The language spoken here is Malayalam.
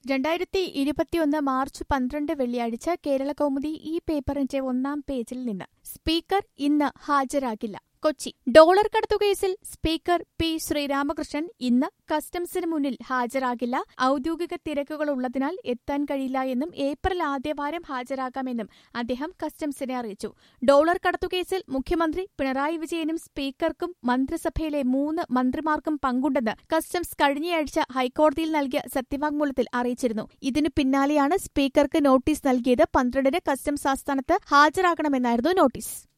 രണ്ടായിരത്തി ഇരുപത്തിയൊന്ന് മാർച്ച് പന്ത്രണ്ട് വെള്ളിയാഴ്ച കേരള കൗമുദി ഈ പേപ്പറിന്റെ ഒന്നാം പേജിൽ നിന്ന് സ്പീക്കർ ഇന്ന് ഹാജരാകില്ല കൊച്ചി ഡോളർ കടത്തുകേസിൽ സ്പീക്കർ പി ശ്രീരാമകൃഷ്ണൻ ഇന്ന് കസ്റ്റംസിന് മുന്നിൽ ഹാജരാകില്ല ഔദ്യോഗിക തിരക്കുകളുള്ളതിനാൽ എത്താൻ കഴിയില്ല എന്നും ഏപ്രിൽ ആദ്യവാരം ഹാജരാകാമെന്നും അദ്ദേഹം കസ്റ്റംസിനെ അറിയിച്ചു ഡോളർ കടത്തുകേസിൽ മുഖ്യമന്ത്രി പിണറായി വിജയനും സ്പീക്കർക്കും മന്ത്രിസഭയിലെ മൂന്ന് മന്ത്രിമാർക്കും പങ്കുണ്ടെന്ന് കസ്റ്റംസ് കഴിഞ്ഞയാഴ്ച ഹൈക്കോടതിയിൽ നൽകിയ സത്യവാങ്മൂലത്തിൽ അറിയിച്ചിരുന്നു ഇതിനു പിന്നാലെയാണ് സ്പീക്കർക്ക് നോട്ടീസ് നൽകിയത് പന്ത്രണ്ടിന് കസ്റ്റംസ് ആസ്ഥാനത്ത് ഹാജരാകണമെന്നായിരുന്നു നോട്ടീസ്